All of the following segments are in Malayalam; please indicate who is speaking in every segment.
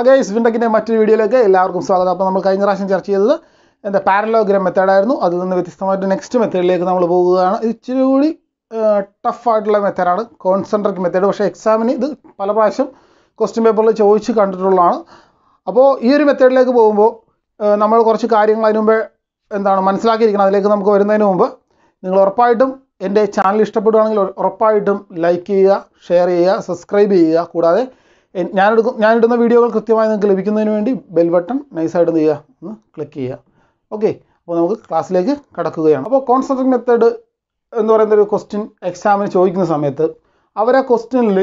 Speaker 1: ഗൈസ് വിൻഡക്കിൻ്റെ മറ്റൊരു വീഡിയോയിലേക്ക് എല്ലാവർക്കും സ്വാഗതം അപ്പോൾ നമ്മൾ കഴിഞ്ഞ പ്രാവശ്യം ചർച്ച ചെയ്തത് എന്താ പാരലോഗ്രാം മെത്തേഡായിരുന്നു അതിൽ നിന്ന് വ്യത്യസ്തമായിട്ട് നെക്സ്റ്റ് മെത്തേഡിലേക്ക് നമ്മൾ പോകുകയാണ് ഇത് ഇച്ചിരി കൂടി ടഫ് ആയിട്ടുള്ള മെത്തേഡാണ് കോൺസെൻട്രിക് മെത്തേഡ് പക്ഷേ എക്സാമിന് ഇത് പല പ്രാവശ്യം ക്വസ്റ്റ്യൻ പേപ്പറിൽ ചോദിച്ച് കണ്ടിട്ടുള്ളതാണ് അപ്പോൾ ഈ ഒരു മെത്തേഡിലേക്ക് പോകുമ്പോൾ ഏഹ്, നമ്മൾ കുറച്ച് കാര്യങ്ങൾ അതിന് മുമ്പേ എന്താണ് മനസ്സിലാക്കിയിരിക്കണം അതിലേക്ക് നമുക്ക് വരുന്നതിന് മുമ്പ് നിങ്ങൾ ഉറപ്പായിട്ടും എൻ്റെ ചാനൽ ഇഷ്ടപ്പെടുകയാണെങ്കിൽ ഉറ- ഉറപ്പായിട്ടും ലൈക്ക് ചെയ്യുക ഷെയർ ചെയ്യുക സബ്സ്ക്രൈബ് ചെയ്യുക കൂടാതെ എൻ- ഞാനെടുക്കും ഞാനിടുന്ന വീഡിയോകൾ കൃത്യമായി നിങ്ങൾക്ക് ലഭിക്കുന്നതിന് വേണ്ടി ബെൽ ബട്ടൺ നൈസായിട്ട് എന്ത് ചെയ്യുക ഒന്ന് ക്ലിക്ക് ചെയ്യുക ഓക്കെ അപ്പോൾ നമുക്ക് ക്ലാസ്സിലേക്ക് കടക്കുകയാണ് അപ്പോൾ കോൺസെൻട്രിക് മെത്തേഡ് എന്ന് പറയുന്ന ഒരു ക്വസ്റ്റ്യൻ എക്സാമിന് ചോദിക്കുന്ന സമയത്ത് അവർ ആ ക്വസ്റ്റ്യനിൽ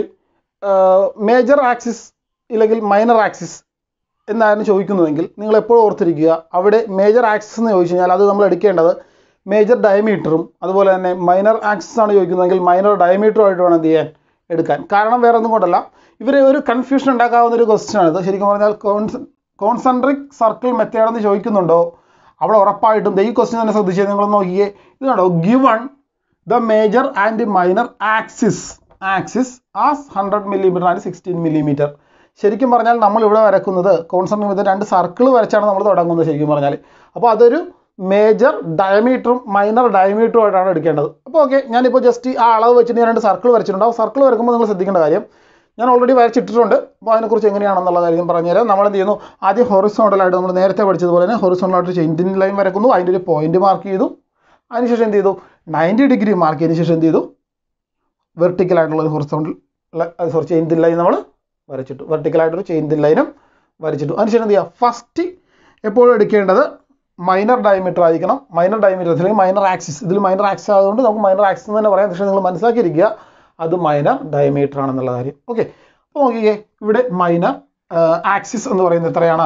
Speaker 1: മേജർ ആക്സിസ് ഇല്ലെങ്കിൽ മൈനർ ആക്സിസ് എന്നായിരുന്നു ചോദിക്കുന്നതെങ്കിൽ നിങ്ങൾ എപ്പോഴും ഓർത്തിരിക്കുക അവിടെ മേജർ ആക്സിസ് എന്ന് ചോദിച്ചു കഴിഞ്ഞാൽ അത് നമ്മൾ എടുക്കേണ്ടത് മേജർ ഡയമീറ്ററും അതുപോലെ തന്നെ മൈനർ ആക്സിസ് ആണ് ചോദിക്കുന്നതെങ്കിൽ മൈനർ ഡയമീറ്ററും ആയിട്ട് വേണം എന്ത് ചെയ്യാൻ എടുക്കാൻ കാരണം വേറെ ഒന്നും കൊണ്ടല്ല ഇവർ ഒരു കൺഫ്യൂഷൻ ഉണ്ടാക്കാവുന്ന ഒരു ക്വസ്റ്റ്യൻ ആണ് ഇത് ശരിക്കും പറഞ്ഞാൽ കോൺസെൻട്രിക് സർക്കിൾ മെത്തേഡ് എന്ന് ചോദിക്കുന്നുണ്ടോ അവിടെ ഉറപ്പായിട്ടും ദേ ഈ ക്വസ്റ്റ്യൻ തന്നെ ശ്രദ്ധിച്ചേ നിങ്ങൾ നോക്കിയേ ഇത് കണ്ടോ given the major and minor axis axis as hundred millimetre and sixteen millimetre ശരിക്കും പറഞ്ഞാൽ നമ്മൾ ഇവിടെ വരക്കുന്നത് കോൺസെൻട്രിക് മെത്തേഡ് രണ്ട് സർക്കിൾ വരച്ചാണ് നമ്മൾ തുടങ്ങുന്നത് ശരിക്കും പറഞ്ഞാൽ അപ്പോൾ അതൊരു മേജർ ഡയമീറ്ററും മൈനർ ഡയമീറ്ററും ആയിട്ടാണ് എടുക്കേണ്ടത് അപ്പോൾ ഓക്കെ ഞാനിപ്പോൾ ജസ്റ്റ് ആ അളവ് വെച്ചിട്ട് ഞാൻ രണ്ട് സർക്കിൾ വരച്ചിട്ടുണ്ട് ആ സർക്കിൾ വരക്കുമ്പോൾ നിങ്ങൾ ശ്രദ്ധിക്കേണ്ട കാര്യം ഞാൻ ഓൾറെഡി വരച്ചിട്ടിട്ടുണ്ട് അപ്പോൾ അതിനെക്കുറിച്ച് എങ്ങനെയാണെന്നുള്ള കാര്യം പറഞ്ഞുതരാം നമ്മൾ എന്ത് ചെയ്യുന്നു ആദ്യം ഹൊറിസോണ്ടലായിട്ട് നമ്മൾ നേരത്തെ പഠിച്ചതുപോലെ തന്നെ ഹൊറിസോണ്ടലായിട്ട് ചെയിൻ ലൈൻ വരക്കുന്നു അതിൻ്റെ ഒരു പോയിന്റ് മാർക്ക് ചെയ്തു അതിനുശേഷം എന്ത് ചെയ്തു നയൻറ്റി ഡിഗ്രി മാർക്ക് ചെയ്തതിന് ശേഷം എന്ത് ചെയ്തു വെർട്ടിക്കലായിട്ടുള്ള ഒരു horizontal sorry chain thin line നമ്മൾ വരച്ചിട്ടു വെർട്ടിക്കലായിട്ടൊരു ചെയിൻ തിൻ ലൈനും വരച്ചിട്ടു അതിനുശേഷം എന്ത് ചെയ്യുക ഫസ്റ്റ് എപ്പോഴും എടുക്കേണ്ടത് മൈനർ ഡയമീറ്റർ ആയിരിക്കണം മൈനർ ഡയമീറ്റർ അല്ലെങ്കിൽ മൈനർ ആക്സിസ് ഇതിൽ മൈനർ ആക്സിസ് ആയതുകൊണ്ട് നമുക്ക് മൈനർ ആക്സിസ് എന്ന് തന്നെ പറയാം പക്ഷേ നിങ്ങൾ മനസ്സിലാക്കിയിരിക്കുക അത് മൈനർ ഡയമീറ്റർ ആണെന്നുള്ള കാര്യം ഓക്കെ അപ്പോൾ നോക്കിക്കേ ഇവിടെ മൈനർ ആക്സിസ് എന്ന് പറയുന്നത് എത്രയാണ്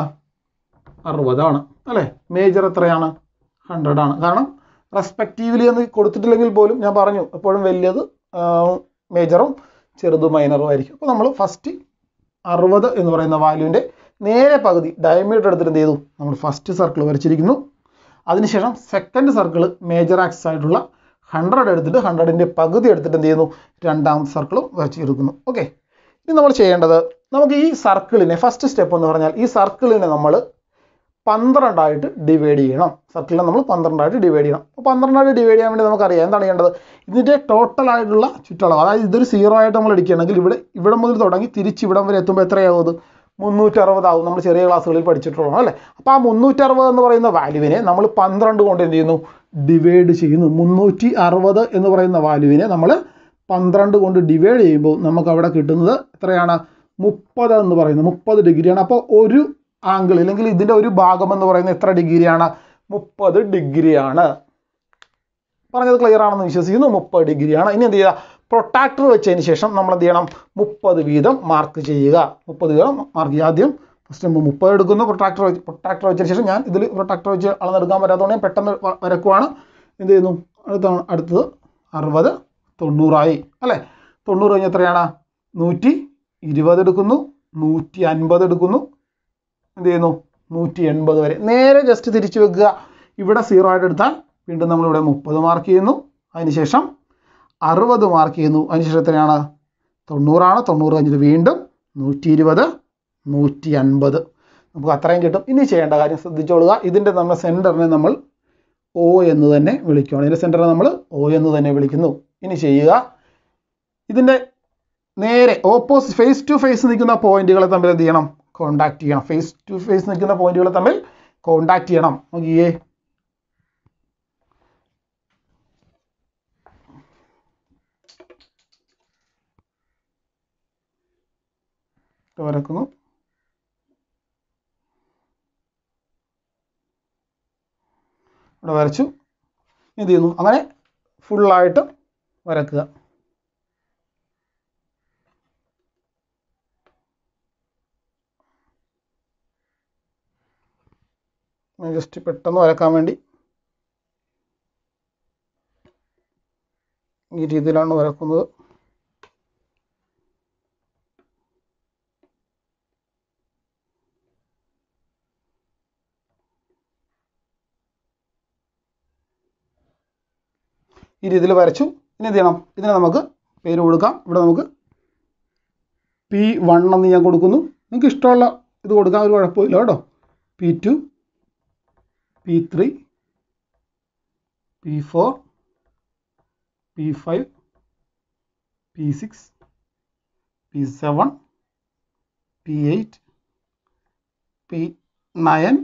Speaker 1: അറുപതാണ് അല്ലേ മേജർ എത്രയാണ് ഹൺഡ്രഡ് ആണ് കാരണം റെസ്പെക്റ്റീവ്ലി എന്ന് കൊടുത്തിട്ടില്ലെങ്കിൽ പോലും ഞാൻ പറഞ്ഞു എപ്പോഴും വലിയത് മേജറും ചെറുത് മൈനറും ആയിരിക്കും അപ്പോൾ നമ്മൾ ഫസ്റ്റ് അറുപത് എന്ന് പറയുന്ന വാല്യൂവിൻ്റെ നേരെ പകുതി ഡയമീറ്റർ എടുത്തിട്ട് എന്ത് ചെയ്തു നമ്മൾ ഫസ്റ്റ് സർക്കിൾ വരച്ചിരിക്കുന്നു അതിനുശേഷം സെക്കൻഡ് സർക്കിൾ മേജർ ആക്സിസ് ആയിട്ടുള്ള ഹൺഡ്രഡ് എടുത്തിട്ട് ഹൺഡ്രഡിൻ്റെ പകുതി എടുത്തിട്ട് എന്ത് ചെയ്യുന്നു രണ്ടാം സർക്കിളും വരച്ചെടുക്കുന്നു ഓക്കെ ഇനി നമ്മൾ ചെയ്യേണ്ടത് നമുക്ക് ഈ സർക്കിളിനെ ഫസ്റ്റ് സ്റ്റെപ്പ് എന്ന് പറഞ്ഞാൽ ഈ സർക്കിളിനെ നമ്മൾ പന്ത്രണ്ടായിട്ട് ഡിവൈഡ് ചെയ്യണം സർക്കിളിനെ നമ്മൾ പന്ത്രണ്ടായിട്ട് ഡിവൈഡ് ചെയ്യണം അപ്പോൾ പന്ത്രണ്ടായിട്ട് ഡിവൈഡ് ചെയ്യാൻ വേണ്ടി നമുക്കറിയാം എന്താണ് ചെയ്യേണ്ടത് ഇതിൻ്റെ ടോട്ടൽ ആയിട്ടുള്ള ചുറ്റളവ് അതായത് ഇതൊരു സീറോ ആയിട്ട് നമ്മൾ എടുക്കുകയാണെങ്കിൽ ഇവിടെ ഇവിടെ മുതൽ തുടങ്ങി തിരിച്ച് ഇവിടം വരെ എത്തുമ്പോൾ എത്രയാവും അത് മുന്നൂറ്ററുപതാവും നമ്മൾ ചെറിയ ക്ലാസ്സുകളിൽ പഠിച്ചിട്ടുള്ളതാണ് അല്ലേ അപ്പോൾ ആ മുന്നൂറ്ററുപത് എന്ന് പറയുന്ന വാല്യൂവിനെ നമ്മൾ പന്ത്രണ്ട് കൊണ്ട് എന്ത് ചെയ്യുന്നു ഡിവൈഡ് ചെയ്യുന്നു മുന്നൂറ്റി അറുപത് എന്ന് പറയുന്ന വാല്യൂവിനെ നമ്മൾ പന്ത്രണ്ട് കൊണ്ട് ഡിവൈഡ് ചെയ്യുമ്പോൾ നമുക്ക് അവിടെ കിട്ടുന്നത് എത്രയാണ് മുപ്പത് എന്ന് പറയുന്നത് മുപ്പത് ഡിഗ്രിയാണ് അപ്പോൾ ഒരു ആംഗിൾ അല്ലെങ്കിൽ ഇതിൻ്റെ ഒരു ഭാഗം എന്ന് പറയുന്നത് എത്ര ഡിഗ്രിയാണ് മുപ്പത് ഡിഗ്രിയാണ് പറഞ്ഞത് ക്ലിയർ ആണെന്ന് വിശ്വസിക്കുന്നു മുപ്പത് ഡിഗ്രിയാണ് ഇനി എന്ത് ചെയ്യുക പ്രൊട്ടാക്ടർ വെച്ചതിന് ശേഷം നമ്മൾ എന്ത് ചെയ്യണം മുപ്പത് വീതം മാർക്ക് ചെയ്യുക മുപ്പത് വീതം മാർക്ക് ചെയ്യുക ആദ്യം ഫസ്റ്റ് നമ്മൾ മുപ്പത് എടുക്കുന്നു പ്രൊട്ടാക്ടർ വെച്ച് പ്രൊട്ടാക്ടർ വെച്ചതിന് ശേഷം ഞാൻ ഇതിൽ പ്രൊട്ടാക്ടർ വെച്ച് അളന്നെടുക്കാൻ പറ്റാത്തതുകൊണ്ട് ഞാൻ പെട്ടെന്ന് വ- വരക്കുവാണ് എന്ത് ചെയ്യുന്നു അടുത്ത അടുത്തത് അറുപത് തൊണ്ണൂറായി അല്ലേ തൊണ്ണൂറ് കഴിഞ്ഞ് എത്രയാണ് നൂറ്റി ഇരുപത് എടുക്കുന്നു നൂറ്റി അൻപത് എടുക്കുന്നു എന്ത് ചെയ്യുന്നു നൂറ്റി എൺപത് വരെ നേരെ ജസ്റ്റ് തിരിച്ചു വെക്കുക ഇവിടെ സീറോ ആയിട്ട് എടുത്താൽ വീണ്ടും നമ്മളിവിടെ മുപ്പത് മാർക്ക് ചെയ്യുന്നു അതിനുശേഷം അറുപത് മാർക്ക് ചെയ്യുന്നു അതിനുശേഷം എത്രയാണ് തൊണ്ണൂറാണ് തൊണ്ണൂറ് കഴിഞ്ഞിട്ട് വീണ്ടും നൂറ്റി ഇരുപത് നൂറ്റി അൻപത് നമുക്ക് അത്രയും കിട്ടും ഇനി ചെയ്യേണ്ട കാര്യം ശ്രദ്ധിച്ചോളുക ഇതിൻ്റെ നമ്മുടെ സെൻറ്ററിനെ നമ്മൾ ഒ എന്ന് തന്നെ വിളിക്കുകയാണ് ഇതിൻ്റെ സെൻറ്ററിനെ നമ്മൾ ഒ എന്ന് തന്നെ വിളിക്കുന്നു ഇനി ചെയ്യുക ഇതിൻ്റെ നേരെ ഓപ്പോസിറ്റ് ഫേസ് ടു ഫേസ് നിൽക്കുന്ന പോയിന്റുകളെ തമ്മിൽ എന്ത് ചെയ്യണം കോണ്ടാക്ട് ചെയ്യണം ഫേസ് ടു ഫേസ് നിൽക്കുന്ന പോയിന്റുകളെ തമ്മിൽ കോണ്ടാക്ട് ചെയ്യണം നോക്കിയേ വരക്കുന്നു ഇവിടെ വരച്ചു എന്ത് ചെയ്യുന്നു അങ്ങനെ ഫുള്ളായിട്ട് വരക്കുക ജസ്റ്റ് പെട്ടെന്ന് വരക്കാൻ വേണ്ടി ഈ രീതിയിലാണ് വരക്കുന്നത് ഈ രീതിയിൽ വരച്ചു ഇനി എന്ത് ചെയ്യണം ഇതിനെ നമുക്ക് പേര് കൊടുക്കാം ഇവിടെ നമുക്ക് പി വൺ എന്ന് ഞാൻ കൊടുക്കുന്നു നിങ്ങൾക്ക് ഇഷ്ടമുള്ള ഇത് കൊടുക്കാൻ ഒരു കുഴപ്പമില്ല കേട്ടോ P two P three P four P five P six P seven P eight P nine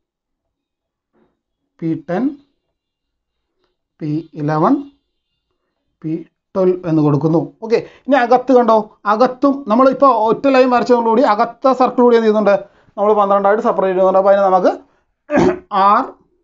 Speaker 1: P ten P eleven P twelve എന്ന് കൊടുക്കുന്നു ഓക്കെ ഇനി അകത്ത് കണ്ടോ അകത്തും നമ്മൾ ഇപ്പോൾ ഒറ്റ ലൈൻ വരച്ചതോടുകൂടി അകത്ത സർക്കിൾ കൂടി എന്ത് ചെയ്യുന്നുണ്ട് നമ്മൾ പന്ത്രണ്ടായിട്ട് സെപ്പറേറ്റ് ചെയ്യുന്നുണ്ട് അപ്പോൾ അതിന് നമുക്ക് ആർ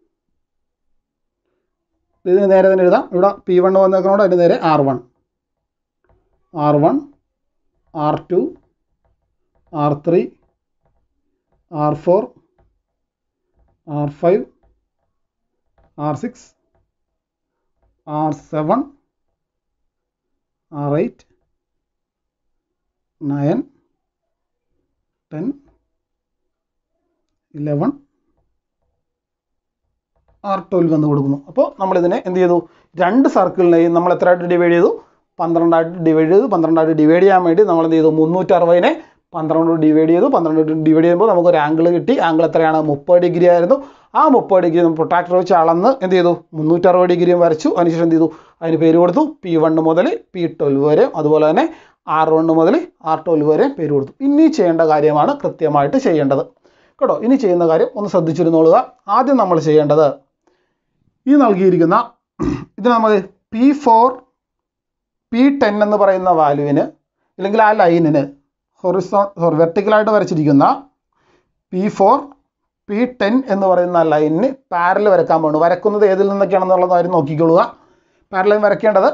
Speaker 1: ഇതിന് നേരെ തന്നെ എഴുതാം ഇവിടെ പി വൺ വന്നേക്കണോണ്ട് അതിന് നേരെ R one R one R two R three R four R five R six R seven R eight nine ten eleven R twelve എന്ന് കൊടുക്കുന്നു അപ്പോൾ നമ്മളിതിനെ എന്ത് ചെയ്തു രണ്ട് സർക്കിളിനെയും നമ്മൾ എത്രയായിട്ട് ഡിവൈഡ് ചെയ്തു പന്ത്രണ്ടായിട്ട് ഡിവൈഡ് ചെയ്തു പന്ത്രണ്ടായിട്ട് ഡിവൈഡ് ചെയ്യാൻ വേണ്ടി നമ്മൾ എന്ത് ചെയ്തു മുന്നൂറ്ററുപതിനെ പന്ത്രണ്ട് ഡിവൈഡ് ചെയ്തു പന്ത്രണ്ട് ഡിവൈഡ് ചെയ്യുമ്പോൾ നമുക്ക് ഒരു ആംഗിൾ കിട്ടി ആംഗിൾ എത്രയാണ് മുപ്പത് ഡിഗ്രി ആയിരുന്നു ആ മുപ്പത് ഡിഗ്രി നമ്മൾ പ്രൊട്ടാക്ടർ വെച്ച് അളന്ന് എന്ത് ചെയ്തു മുന്നൂറ്ററുപത് ഡിഗ്രിയും വരച്ചു അതിനുശേഷം എന്ത് ചെയ്തു അതിന് പേര് കൊടുത്തു പി വണ്ണ് മുതൽ പി ട്വൽവ് വരെ അതുപോലെ തന്നെ ആർ വണ്ണ് മുതൽ ആർ ട്വൽവ് വരെ പേര് കൊടുത്തു ഇനി ചെയ്യേണ്ട കാര്യമാണ് കൃത്യമായിട്ട് ചെയ്യേണ്ടത് കേട്ടോ ഇനി ചെയ്യുന്ന കാര്യം ഒന്ന് ശ്രദ്ധിച്ചിരുന്നോളുക ആദ്യം നമ്മൾ ചെയ്യേണ്ടത് ഈ നൽകിയിരിക്കുന്ന ഇത് നമ്മൾ പി ഫോർ പി ടെൻ എന്ന് പറയുന്ന വാല്യൂവിന് അല്ലെങ്കിൽ ആ ലൈനിന് ഹൊറിസോ സോറി വെർട്ടിക്കലായിട്ട് വരച്ചിരിക്കുന്ന പി ഫോർ പി ടെൻ എന്ന് പറയുന്ന ലൈനിന് പാരൽ വരക്കാൻ പോകുന്നു വരക്കുന്നത് ഏതിൽ നിന്നൊക്കെയാണെന്നുള്ള കാര്യം നോക്കിക്കൊള്ളുക പാരലൈൻ വരയ്ക്കേണ്ടത്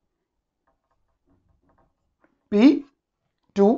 Speaker 1: പി ടു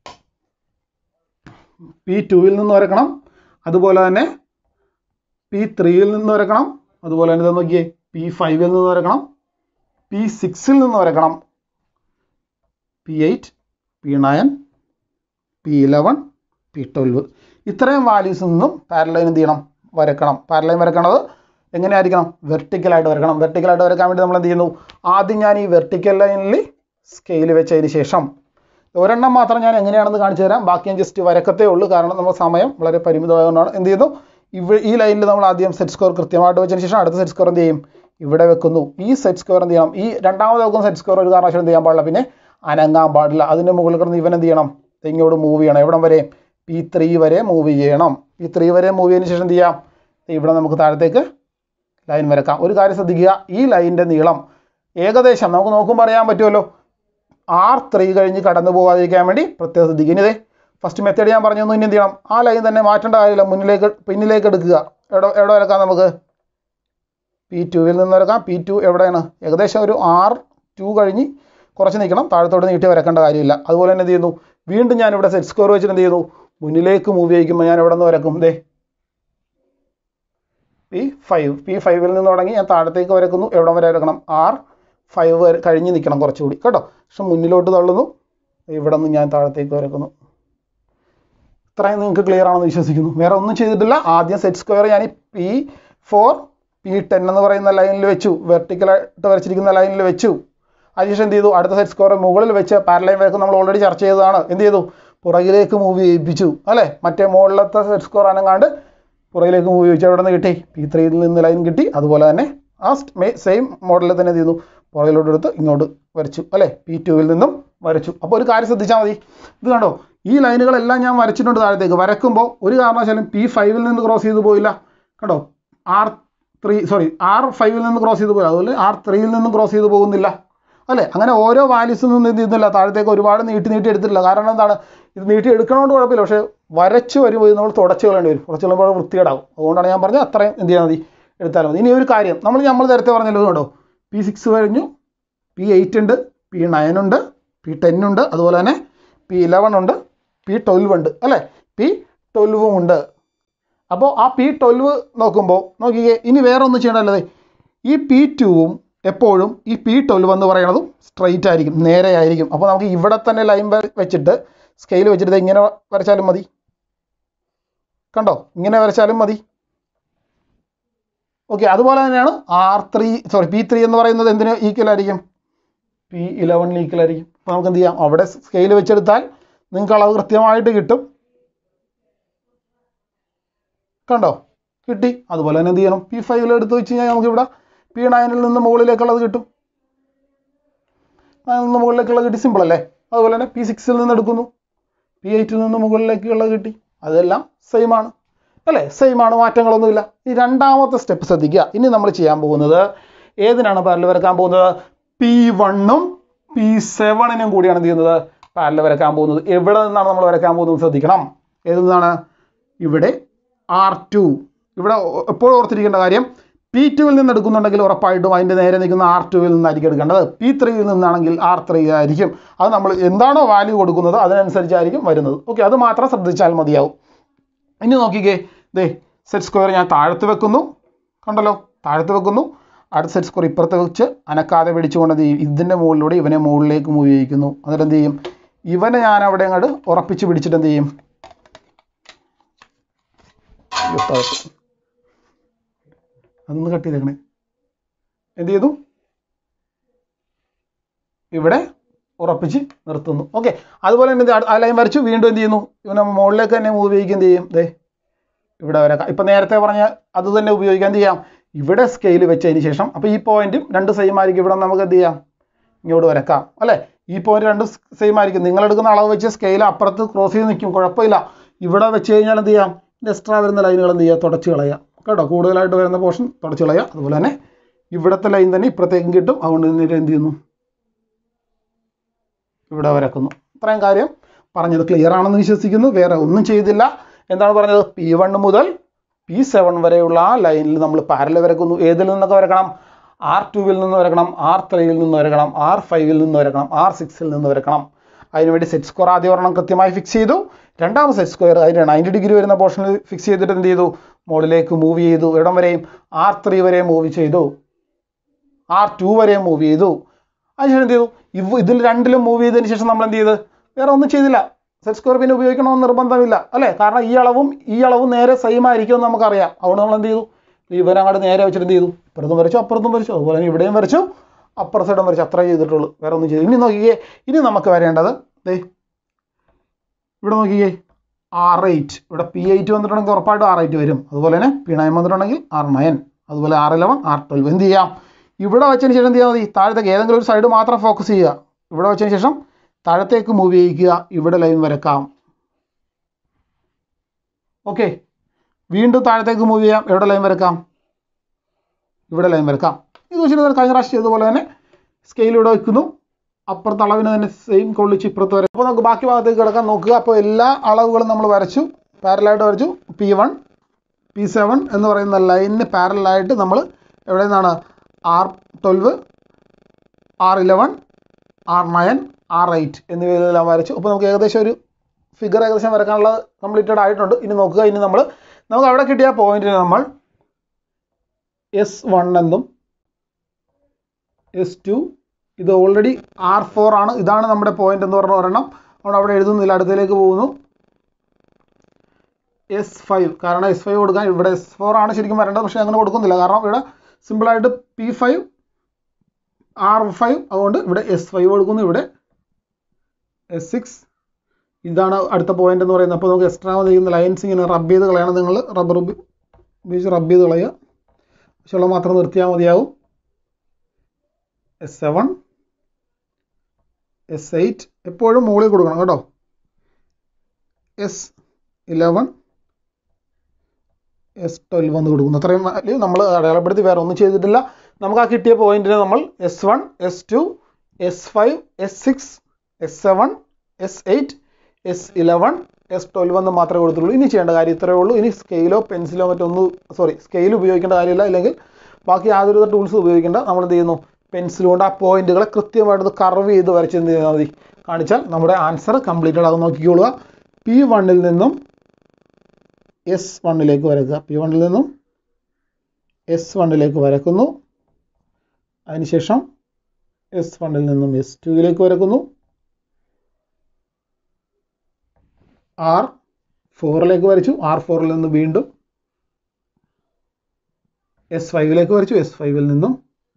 Speaker 1: പി ടുവിൽ നിന്ന് വരക്കണം അതുപോലെ തന്നെ പി ത്രീയിൽ നിന്ന് വരക്കണം അതുപോലെ തന്നെ ഇത് നോക്കിയേ പി ഫൈവിൽ നിന്ന് വരക്കണം പി സിക്സിൽ നിന്ന് വരക്കണം P eight P nine P eleven P twelve ഇത്രയും വാല്യൂസിൽ നിന്നും പാരലൈൻ എന്ത് ചെയ്യണം വരക്കണം പാരലൈൻ വരക്കണത് എങ്ങനെയായിരിക്കണം വെർട്ടിക്കലായിട്ട് വരക്കണം വെർട്ടിക്കലായിട്ട് വരക്കാൻ വേണ്ടി നമ്മൾ എന്ത് ചെയ്യുന്നു ആദ്യം ഞാൻ ഈ വെർട്ടിക്കൽ ലൈനിൽ സ്കെയിൽ വെച്ചതിന് ശേഷം ഒരെണ്ണം മാത്രം ഞാൻ എങ്ങനെയാണെന്ന് കാണിച്ചു തരാം ബാക്കി ഞാൻ ജസ്റ്റ് വരക്കത്തേ ഉള്ളൂ കാരണം നമ്മുടെ സമയം വളരെ പരിമിതമായതുകൊണ്ടാണ് എന്ത് ചെയ്യുന്നു ഇവ ഈ ലൈനിൽ നമ്മൾ ആദ്യം സെറ്റ് സ്കോർ കൃത്യമായിട്ട് വെച്ചതിന് ശേഷം അടുത്ത സെറ്റ് സ്കോർ എന്ത് ചെയ്യും ഇവിടെ വെക്കുന്നു ഈ സെറ്റ് സ്കോർ എന്ത് ചെയ്യണം ഈ രണ്ടാമത് വെക്കുന്ന സെറ്റ് സ്കോർ ഒരു കാരണവശാലും എന്ത് ചെയ്യാൻ പാടില്ല പിന്നെ അനങ്ങാൻ പാടില്ല അതിൻ്റെ മുകളിൽ കിടന്ന് ഇവൻ എന്ത് ചെയ്യണം ഇങ്ങോട്ട് മൂവ് ചെയ്യണം എവിടം വരെ പി ത്രീ വരെ മൂവ് ചെയ്യണം പി ത്രീ വരെ മൂവ് ചെയ്തതിന് ശേഷം എന്ത് ചെയ്യാം ഇവിടെ നമുക്ക് താഴത്തേക്ക് ലൈൻ വരക്കാം ഒരു കാര്യം ശ്രദ്ധിക്കുക ഈ ലൈനിൻ്റെ നീളം ഏകദേശം നമുക്ക് നോക്കുമ്പോൾ അറിയാൻ പറ്റുമല്ലോ ആർ ത്രീ കഴിഞ്ഞ് കടന്നു പോകാതിരിക്കാൻ വേണ്ടി പ്രത്യേകം ശ്രദ്ധിക്കുക ഇനി ഇതേ ഫസ്റ്റ് മെത്തേഡ് ഞാൻ പറഞ്ഞു തന്നു ഇനി എന്ത് ചെയ്യണം ആ ലൈൻ തന്നെ മാറ്റേണ്ട കാര്യമില്ല മുന്നിലേക്ക് പിന്നിലേക്ക് എടുക്കുക എവിടെ എവിടെ വരക്കാം നമുക്ക് പി ടുവിൽ നിന്ന് വരക്കാം പി ടു എവിടെയാണ് ഏകദേശം ഒരു ആർ ടു കഴിഞ്ഞ് കുറച്ച് നിൽക്കണം താഴത്തോട്ട് നീട്ടി വരക്കേണ്ട കാര്യമില്ല അതുപോലെ തന്നെ എന്ത് ചെയ്യുന്നു വീണ്ടും ഞാൻ ഇവിടെ സെറ്റ് സ്കോർ വെച്ചിട്ട് എന്ത് ചെയ്യുന്നു മുന്നിലേക്ക് മൂവ് ചെയ്യിക്കുമ്പോൾ ഞാൻ എവിടെ നിന്ന് വരക്കും ദേ പി ഫൈവ് പി ഫൈവിൽ നിന്ന് തുടങ്ങി ഞാൻ താഴത്തേക്ക് വരക്കുന്നു എവിടെ വരെ വരക്കണം ആർ ഫൈവ് വരെ കഴിഞ്ഞ് നിൽക്കണം കുറച്ചുകൂടി കേട്ടോ പക്ഷെ മുന്നിലോട്ട് തള്ളുന്നു ഇവിടെ നിന്ന് ഞാൻ താഴത്തേക്ക് വരക്കുന്നു ഇത്രയും നിങ്ങൾക്ക് ക്ലിയർ ആണെന്ന് വിശ്വസിക്കുന്നു വേറെ ഒന്നും ചെയ്തിട്ടില്ല ആദ്യം സെറ്റ് സ്ക്വയർ ഞാൻ ഈ പി ഫോർ പി ടെൻ എന്ന് പറയുന്ന ലൈനിൽ വെച്ചു വെർട്ടിക്കലായിട്ട് വരച്ചിരിക്കുന്ന ലൈനിൽ വെച്ചു അതിനുശേഷം എന്ത് ചെയ്തു അടുത്ത സെറ്റ് സ്കോർ മുകളിൽ വെച്ച് പാരലൈൻ വരക്ക് നമ്മൾ ഓൾറെഡി ചർച്ച ചെയ്തതാണ് എന്ത് ചെയ്തു പുറകിലേക്ക് മൂവ് ചെയ്യിപ്പിച്ചു അല്ലേ മറ്റേ മുകളിലത്തെ സെറ്റ് സ്കോർ അനങ്ങാണ്ട് പുറകിലേക്ക് മൂവ് ചെയ്യിച്ചു എവിടെ നിന്ന് കിട്ടി പി ത്രീയിൽ നിന്ന് ലൈൻ കിട്ടി അതുപോലെ തന്നെ ആ സെയിം മോഡലിൽ തന്നെ എന്ത് ചെയ്തു പുറകിലോട്ട് എടുത്ത് ഇങ്ങോട്ട് വരച്ചു അല്ലേ പി ടുവിൽ നിന്നും വരച്ചു അപ്പോൾ ഒരു കാര്യം ശ്രദ്ധിച്ചാൽ മതി ഇത് കണ്ടോ ഈ ലൈനുകളെല്ലാം ഞാൻ വരച്ചിട്ടുണ്ട് താഴത്തേക്ക് വരക്കുമ്പോൾ ഒരു കാരണവശാലും പി ഫൈവിൽ നിന്ന് ക്രോസ് ചെയ്ത് പോയില്ല കണ്ടോ ആർ ത്രീ സോറി ആർ ഫൈവിൽ നിന്ന് ക്രോസ് ചെയ്ത് പോയി അതുപോലെ ആർ ത്രീയിൽ നിന്നും ക്രോസ് ചെയ്ത് പോകുന്നില്ല അല്ലേ അങ്ങനെ ഓരോ വാല്യൂസിൽ നിന്ന് എന്ത് ചെയ്യുന്നില്ല താഴത്തേക്ക് ഒരുപാട് നീട്ടി നീട്ടി എടുത്തിട്ടില്ല കാരണം എന്താണ് ഇത് നീട്ടി എടുക്കണോണ്ട് കുഴപ്പമില്ല പക്ഷേ വരച്ച് വരുമ്പോൾ ഇത് നമ്മൾ തുടച്ച് കളയേണ്ടി വരും കുറച്ച് കളയുമ്പോൾ വൃത്തികേടാവും അതുകൊണ്ടാണ് ഞാൻ പറഞ്ഞത് അത്രയും എന്ത് ചെയ്യാൻ മതി എടുത്താൽ മതി ഇനി ഒരു കാര്യം നമ്മൾ നമ്മൾ നേരത്തെ പറഞ്ഞല്ലോ കേട്ടോ പി സിക്സ് കഴിഞ്ഞു പി എയ്റ്റ് ഉണ്ട് പി നയൻ ഉണ്ട് പി ടെൻ ഉണ്ട് അതുപോലെ തന്നെ പി ഇലവൻ ഉണ്ട് പി ട്വൽവ് ഉണ്ട് അല്ലേ പി ട്വൽവും ഉണ്ട് അപ്പോൾ ആ പി ട്വൽവ് നോക്കുമ്പോൾ നോക്കിക്കേ ഇനി വേറെ ഒന്നും ചെയ്യണല്ലേ ഈ പി ടുവും എപ്പോഴും ഈ പി ട്വൽവ് എന്ന് പറയുന്നതും സ്ട്രൈറ്റ് ആയിരിക്കും നേരെ ആയിരിക്കും അപ്പോൾ നമുക്ക് ഇവിടെ തന്നെ ലൈൻ വെച്ചിട്ട് സ്കെയിൽ വെച്ചിട്ട് ഇങ്ങനെ വരച്ചാലും മതി കണ്ടോ ഇങ്ങനെ വരച്ചാലും മതി ഓക്കെ അതുപോലെ തന്നെയാണ് R three sorry P three എന്ന് പറയുന്നത് എന്തിന് ഈക്വൽ ആയിരിക്കും പി ഇലവനിൽ ഈക്വൽ ആയിരിക്കും അപ്പോൾ നമുക്ക് എന്ത് ചെയ്യാം അവിടെ സ്കെയിൽ വെച്ചെടുത്താൽ നിങ്ങൾക്ക് അളവ് കൃത്യമായിട്ട് കിട്ടും കണ്ടോ കിട്ടി അതുപോലെ തന്നെ എന്ത് ചെയ്യണം പി ഫൈവിൽ എടുത്ത് വെച്ച് കഴിഞ്ഞാൽ നമുക്കിവിടെ പി നയനിൽ നിന്ന് മുകളിലേക്കുള്ളത് കിട്ടും അതിൽ നിന്ന് മുകളിലേക്കുള്ളത് കിട്ടി സിമ്പിൾ അല്ലേ അതുപോലെ തന്നെ പി സിക്സിൽ നിന്ന് എടുക്കുന്നു പി എയ്റ്റിൽ നിന്ന് മുകളിലേക്കുള്ളത് കിട്ടി അതെല്ലാം സെയിം ആണ് അല്ലേ സെയിം ആണ് മാറ്റങ്ങളൊന്നുമില്ല ഈ രണ്ടാമത്തെ സ്റ്റെപ്പ് ശ്രദ്ധിക്കുക ഇനി നമ്മൾ ചെയ്യാൻ പോകുന്നത് ഏതിനാണ് പാരൽ വരക്കാൻ പോകുന്നത് പി വണ്ണും പി സെവണിനും കൂടിയാണ് എന്ത് ചെയ്യുന്നത് പാരൽ വരക്കാൻ പോകുന്നത് എവിടെ നിന്നാണ് നമ്മൾ വരക്കാൻ പോകുന്നത് ശ്രദ്ധിക്കണം ഏത് നിന്നാണ് ഇവിടെ ആർ ടു ഇവിടെ എപ്പോഴും ഓർത്തിരിക്കേണ്ട കാര്യം പി ടുവിൽ നിന്ന് എടുക്കുന്നുണ്ടെങ്കിൽ ഉറപ്പായിട്ടും അതിൻ്റെ നേരെ നിൽക്കുന്ന ആർ ടുവിൽ നിന്നായിരിക്കും എടുക്കേണ്ടത് പി ത്രീയിൽ നിന്നാണെങ്കിൽ ആർ ത്രീ ആയിരിക്കും അത് നമ്മൾ എന്താണോ വാല്യൂ കൊടുക്കുന്നത് അതിനനുസരിച്ചായിരിക്കും വരുന്നത് ഓക്കെ അത് മാത്രം ശ്രദ്ധിച്ചാൽ മതിയാവും ഇനി നോക്കിക്കേ ദേ സെറ്റ് സ്ക്വയർ ഞാൻ താഴത്ത് വെക്കുന്നു കണ്ടല്ലോ താഴത്ത് വെക്കുന്നു അടുത്ത സെറ്റ് സ്ക്വയർ ഇപ്പുറത്ത് വെച്ച് അനക്കാതെ പിടിച്ചുകൊണ്ട് എന്ത് ചെയ്യും ഇതിൻ്റെ മുകളിലൂടെ ഇവനെ മുകളിലേക്ക് മൂവ് ചെയ്യിക്കുന്നു എന്നിട്ട് എന്ത് ചെയ്യും ഇവനെ ഞാൻ അവിടെ അങ്ങോട്ട് ഉറപ്പിച്ച് പിടിച്ചിട്ട് എന്ത് ചെയ്യും അയ്യോ, താഴത്ത്. അതൊന്ന് കട്ട് ചെയ്തേക്കണേ എന്ത് ചെയ്തു ഇവിടെ ഉറപ്പിച്ച് നിർത്തുന്നു ഓക്കെ അതുപോലെ തന്നെ ഇത് ആ ലൈൻ വരച്ചു വീണ്ടും എന്ത് ചെയ്യുന്നു ഇവനെ മുകളിലേക്ക് തന്നെ മൂവ് ചെയ്യിക്കുക എന്ത് ചെയ്യും ദേ ഇവിടെ വരെ ഇപ്പം നേരത്തെ പറഞ്ഞ അത് തന്നെ ഉപയോഗിക്കാൻ എന്ത് ചെയ്യാം ഇവിടെ സ്കെയിൽ വെച്ചതിന് ശേഷം അപ്പോൾ ഈ പോയിന്റും രണ്ട് സെയിം ആയിരിക്കും ഇവിടെ നമുക്ക് എന്ത് ചെയ്യാം ഇങ്ങോട്ട് വരക്കാം അല്ലേ ഈ പോയിന്റ് രണ്ടും സെയിം ആയിരിക്കും നിങ്ങൾ എടുക്കുന്ന അളവ് വെച്ച് സ്കെയിൽ അപ്പുറത്ത് ക്രോസ് ചെയ്ത് നിൽക്കും കുഴപ്പമില്ല ഇവിടെ വെച്ച് കഴിഞ്ഞാൽ എന്ത് ചെയ്യാം എക്സ്ട്രാ വരുന്ന ലൈനുകൾ എന്ത് ചെയ്യുക തുടച്ച് കളയാം കേട്ടോ കൂടുതലായിട്ട് വരുന്ന പോർഷൻ തുടച്ച് കളയാം അതുപോലെ തന്നെ ഇവിടുത്തെ ലൈൻ തന്നെ ഇപ്പുറത്തേക്കും കിട്ടും അതുകൊണ്ട് എന്നിട്ട് എന്ത് ചെയ്യുന്നു ഇവിടെ വരക്കുന്നു ഇത്രയും കാര്യം പറഞ്ഞത് ക്ലിയർ ആണെന്ന് വിശ്വസിക്കുന്നു വേറെ ഒന്നും ചെയ്തില്ല എന്താണ് പറഞ്ഞത് പി വൺ മുതൽ പി സെവൻ വരെയുള്ള ആ ലൈനിൽ നമ്മൾ പാരല വരക്കുന്നു ഏതിൽ നിന്നൊക്കെ വരക്കണം ആർ ടുവിൽ നിന്ന് വരക്കണം ആർ ത്രീയിൽ നിന്ന് വരക്കണം ആർ ഫൈവിൽ നിന്ന് വരക്കണം ആർ സിക്സിൽ നിന്ന് വരക്കണം അതിനുവേണ്ടി സെറ്റ് സ്ക്വയർ ആദ്യം ഒരെണ്ണം കൃത്യമായി ഫിക്സ് ചെയ്തു രണ്ടാമത് സെറ്റ് സ്ക്വയർ അതിന് നയൻറ്റി ഡിഗ്രി വരുന്ന പോർഷനിൽ ഫിക്സ് ചെയ്തിട്ട് എന്ത് ചെയ്തു മുകളിലേക്ക് മൂവ് ചെയ്തു ഇടം വരെയും ആർ ത്രീ വരെ മൂവ് ചെയ്തു ആർ ടു വരെ മൂവ് ചെയ്തു അതിനുശേഷം എന്ത് ചെയ്തു ഇവ ഇതിൽ രണ്ടിലും മൂവ് ചെയ്തതിന് ശേഷം നമ്മൾ എന്ത് ചെയ്ത് വേറെ ഒന്നും ചെയ്തില്ല സെറ്റ് സ്ക്വയർ പിന്നെ ഉപയോഗിക്കണമെന്ന് നിർബന്ധമില്ല അല്ലേ കാരണം ഈ അളവും ഈ അളവും നേരെ സെയിം ആയിരിക്കും എന്ന് നമുക്കറിയാം അതുകൊണ്ട് നമ്മൾ എന്ത് ചെയ്തു ഇവൻ അങ്ങോട്ട് നേരെ വെച്ചിട്ട് എന്ത് ചെയ്തു ഇപ്പുറത്തും വരച്ചു അപ്പുറത്തും വരച്ചു അതുപോലെ തന്നെ ഇവിടെയും വരച്ചു അപ്പുറ സൈഡും വരച്ചു അത്രേ ചെയ്തിട്ടുള്ളൂ വേറെ ഒന്നും ചെയ്തു ഇനി നോക്കിയേ ഇനി നമുക്ക് വരേണ്ടത് ദേ ഇവിടെ നോക്കിയേ ആർ എയ്റ്റ് ഇവിടെ പി എയ്റ്റ് വന്നിട്ടുണ്ടെങ്കിൽ ഉറപ്പായിട്ടും ആർ എയ്റ്റ് വരും അതുപോലെ തന്നെ പി നയൻ വന്നിട്ടുണ്ടെങ്കിൽ ആർ നയൻ അതുപോലെ ആർ ഇലവൻ ആർ ട്വൽവ് എന്ത് ചെയ്യാം ഇവിടെ വെച്ചതിന് ശേഷം എന്ത് ചെയ്യാൽ മതി താഴത്തേക്ക് ഏതെങ്കിലും ഒരു സൈഡ് മാത്രം ഫോക്കസ് ചെയ്യുക ഇവിടെ വെച്ചതിന് ശേഷം താഴത്തേക്ക് മൂവ് ചെയ്യിക്കുക ഇവിടെ ലൈൻ വരക്കാം ഓക്കെ വീണ്ടും താഴത്തേക്ക് മൂവ് ചെയ്യാം എവിടെ ലൈൻ വരക്കാം ഇവിടെ ലൈൻ വരക്കാം ഇത് വെച്ചിട്ട് കഴിഞ്ഞ പ്രാവശ്യം ചെയ്തതുപോലെ തന്നെ സ്കെയിൽ ഇവിടെ വെക്കുന്നു അപ്പുറത്തെ അളവിന് തന്നെ സെയിം കൊള്ളിച്ച് ഇപ്പുറത്ത് വരെ അപ്പോൾ നമുക്ക് ബാക്കി ഭാഗത്തേക്ക് കിടക്കാൻ നോക്കുക അപ്പോൾ എല്ലാ അളവുകളും നമ്മൾ വരച്ചു പാരലായിട്ട് വരച്ചു പി വൺ പി സെവൻ എന്ന് പറയുന്ന ലൈനിന് പാരലായിട്ട് നമ്മൾ എവിടെ നിന്നാണ് R twelve R eleven R nine R eight എന്നിവയിലെല്ലാം വരച്ചു അപ്പോൾ നമുക്ക് ഏകദേശം ഒരു ഫിഗർ ഏകദേശം വരക്കാനുള്ളത് കംപ്ലീറ്റഡ് ആയിട്ടുണ്ട് ഇനി നോക്കുക ഇനി നമ്മൾ നമുക്ക് അവിടെ കിട്ടിയ പോയിന്റിന് നമ്മൾ എസ് വൺ എന്നും എസ് ടു ഇത് ഓൾറെഡി ആർ ഫോർ ആണ് ഇതാണ് നമ്മുടെ പോയിന്റ് എന്ന് പറഞ്ഞ ഒരെണ്ണം അതുകൊണ്ട് അവിടെ എഴുതുന്നില്ല അടുത്തേക്ക് പോകുന്നു എസ് ഫൈവ് കാരണം എസ് ഫൈവ് കൊടുക്കാൻ ഇവിടെ എസ് ഫോർ ആണ് ശരിക്കും വരേണ്ടത് പക്ഷേ അങ്ങനെ കൊടുക്കുന്നില്ല കാരണം ഇവിടെ സിമ്പിളായിട്ട് പി ഫൈവ് ആർ ഫൈവ് അതുകൊണ്ട് ഇവിടെ എസ് ഫൈവ് കൊടുക്കുന്നു ഇവിടെ എസ് സിക്സ് ഇതാണ് അടുത്ത പോയിന്റ് എന്ന് പറയുന്നത് അപ്പോൾ നമുക്ക് എക്സ്ട്രാ വന്നിരിക്കുന്ന ലൈൻസ് ഇങ്ങനെ റബ്ബ് ചെയ്ത് കളയണം നിങ്ങൾ റബ്ബർ ഉപയോഗിച്ച് റബ്ബ് ചെയ്ത് കളയുക ആവശ്യമുള്ള മാത്രം നിർത്തിയാൽ മതിയാവും എസ് സെവൻ എസ് എയ്റ്റ് എപ്പോഴും മുകളിൽ കൊടുക്കണം കേട്ടോ എസ് ഇലവൻ എസ് ട്വൽവ് എന്ന് കൊടുക്കുന്നു അത്രയും വാല്യൂ നമ്മൾ അടയാളപ്പെടുത്തി വേറെ ഒന്നും ചെയ്തിട്ടില്ല നമുക്ക് ആ കിട്ടിയ പോയിന്റിന് നമ്മൾ S one S two S five S six S seven S eight S eleven S twelve എന്ന് മാത്രമേ കൊടുത്തുള്ളൂ ഇനി ചെയ്യേണ്ട കാര്യം ഇത്രയേ ഉള്ളൂ ഇനി സ്കെയിലോ പെൻസിലോ മറ്റൊന്നും സോറി സ്കെയിൽ ഉപയോഗിക്കേണ്ട കാര്യമില്ല അല്ലെങ്കിൽ ബാക്കി യാതൊരു ടൂൾസ് ഉപയോഗിക്കേണ്ട നമ്മൾ എന്ത് ചെയ്യുന്നു പെൻസിൽ കൊണ്ട് ആ പോയിന്റുകളെ കൃത്യമായിട്ട് കർവ് ചെയ്ത് വരച്ച് എന്ത് ചെയ്താൽ മതി കാണിച്ചാൽ നമ്മുടെ ആൻസർ കംപ്ലീറ്റഡ് ആകും നോക്കിക്കോളുക പി വണ്ണിൽ നിന്നും എസ് വണ്ണിലേക്ക് വരക്കുക പി വണ്ണിൽ നിന്നും എസ് വണ്ണിലേക്ക് വരക്കുന്നു അതിനുശേഷം എസ് വണ്ണിൽ നിന്നും എസ് ടുവിലേക്ക് വരക്കുന്നു ആർ ഫോറിലേക്ക് വരച്ചു ആർ ഫോറിൽ നിന്ന് വീണ്ടും എസ് ഫൈവിലേക്ക് വരച്ചു എസ് ഫൈവിൽ നിന്നും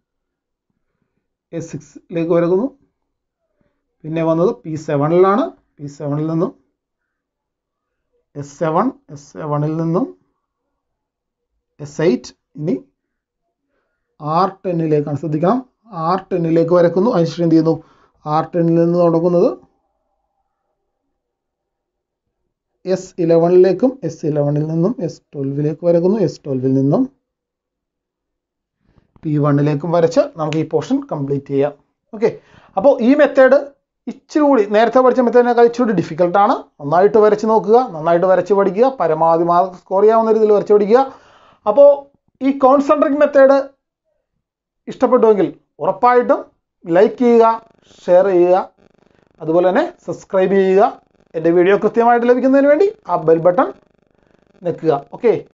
Speaker 1: എസ് സിക്സിലേക്ക് വരക്കുന്നു പിന്നെ വന്നത് പി സെവനിലാണ് പി സെവനിൽ നിന്നും എസ് സെവൻ എസ് സെവനിൽ നിന്നും എസ് എയ്റ്റ് ഇനി ആർ ടെന്നിലേക്കാണ് ശ്രദ്ധിക്കണം ആർ ടെന്നിലേക്ക് വരക്കുന്നു അതിനുശേഷം എന്ത് ചെയ്യുന്നു ആർ ടെന്നിൽ നിന്ന് തുടങ്ങുന്നത് എസ് ഇലവനിലേക്കും എസ് ഇലവനിൽ നിന്നും എസ് ട്വൽവിലേക്ക് വരക്കുന്നു എസ് ട്വൽവിൽ നിന്നും പി വണ്ണിലേക്കും വരച്ച് നമുക്ക് ഈ പോർഷൻ കംപ്ലീറ്റ് ചെയ്യാം ഓക്കെ അപ്പോൾ ഈ മെത്തേഡ് ഇച്ചിരി കൂടി നേരത്തെ പഠിച്ച മെത്തേഡിനേക്കാൾ ഇച്ചിരി ഡിഫിക്കൽട്ടാണ് നന്നായിട്ട് വരച്ച് നോക്കുക നന്നായിട്ട് വരച്ച് പഠിക്കുക പരമാവധി മാർക്ക് സ്കോർ ചെയ്യാവുന്ന രീതിയിൽ വരച്ച് പഠിക്കുക അപ്പോൾ ഈ കോൺസെൻട്രിക് മെത്തേഡ് ഇഷ്ടപ്പെട്ടുവെങ്കിൽ ഉറപ്പായിട്ടും ലൈക്ക് ചെയ്യുക ഷെയർ ചെയ്യുക അതുപോലെ തന്നെ സബ്സ്ക്രൈബ് ചെയ്യുക എൻ്റെ വീഡിയോ കൃത്യമായിട്ട് ലഭിക്കുന്നതിന് വേണ്ടി ആ ബെൽ ബട്ടൺ നിൽക്കുക ഓക്കെ